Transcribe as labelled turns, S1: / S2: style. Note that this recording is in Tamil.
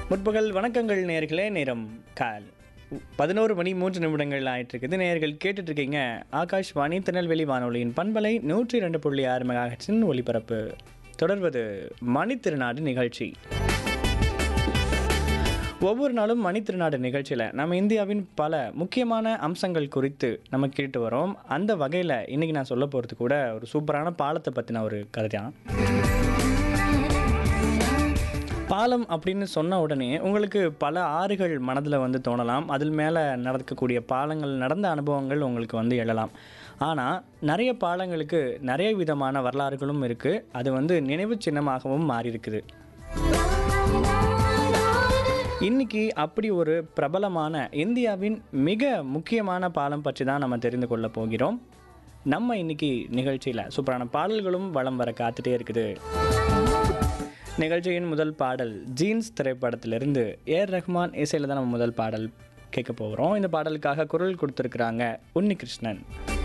S1: முற்பகல் வணக்கங்கள் நேர்களே நேரம் கால் பதினோரு மணி மூன்று நிமிடங்கள் ஆயிட்டு இருக்குது நேர்கள் கேட்டுட்டு இருக்கீங்க ஆகாஷ்வாணி திருநெல்வேலி வானொலியின் பண்பலை நூற்றி இரண்டு புள்ளி ஆறு மெகாஹெட்ஸின் ஒலிபரப்பு தொடர்வது மணித்திருநாடு நிகழ்ச்சி ஒவ்வொரு நாளும் மணித்திருநாடு நிகழ்ச்சியில் நம்ம இந்தியாவின் பல முக்கியமான அம்சங்கள் குறித்து நம்ம கேட்டு வரோம் அந்த வகையில் இன்றைக்கி நான் சொல்ல போகிறது கூட ஒரு சூப்பரான பாலத்தை பற்றின ஒரு கதை தான் பாலம் அப்படின்னு சொன்ன உடனே உங்களுக்கு பல ஆறுகள் மனதில் வந்து தோணலாம் அதில் மேலே நடக்கக்கூடிய பாலங்கள் நடந்த அனுபவங்கள் உங்களுக்கு வந்து எழலாம் ஆனால் நிறைய பாலங்களுக்கு நிறைய விதமான வரலாறுகளும் இருக்குது அது வந்து நினைவு சின்னமாகவும் மாறி இருக்குது இன்னைக்கு அப்படி ஒரு பிரபலமான இந்தியாவின் மிக முக்கியமான பாலம் பற்றி தான் நம்ம தெரிந்து கொள்ள போகிறோம் நம்ம இன்னைக்கு நிகழ்ச்சியில் சூப்பரான பாடல்களும் வலம் வர காத்துட்டே இருக்குது நிகழ்ச்சியின் முதல் பாடல் ஜீன்ஸ் திரைப்படத்திலிருந்து ஏர் ரஹ்மான் இசையில் தான் நம்ம முதல் பாடல் கேட்க போகிறோம் இந்த பாடலுக்காக குரல் கொடுத்துருக்குறாங்க உன்னிகிருஷ்ணன்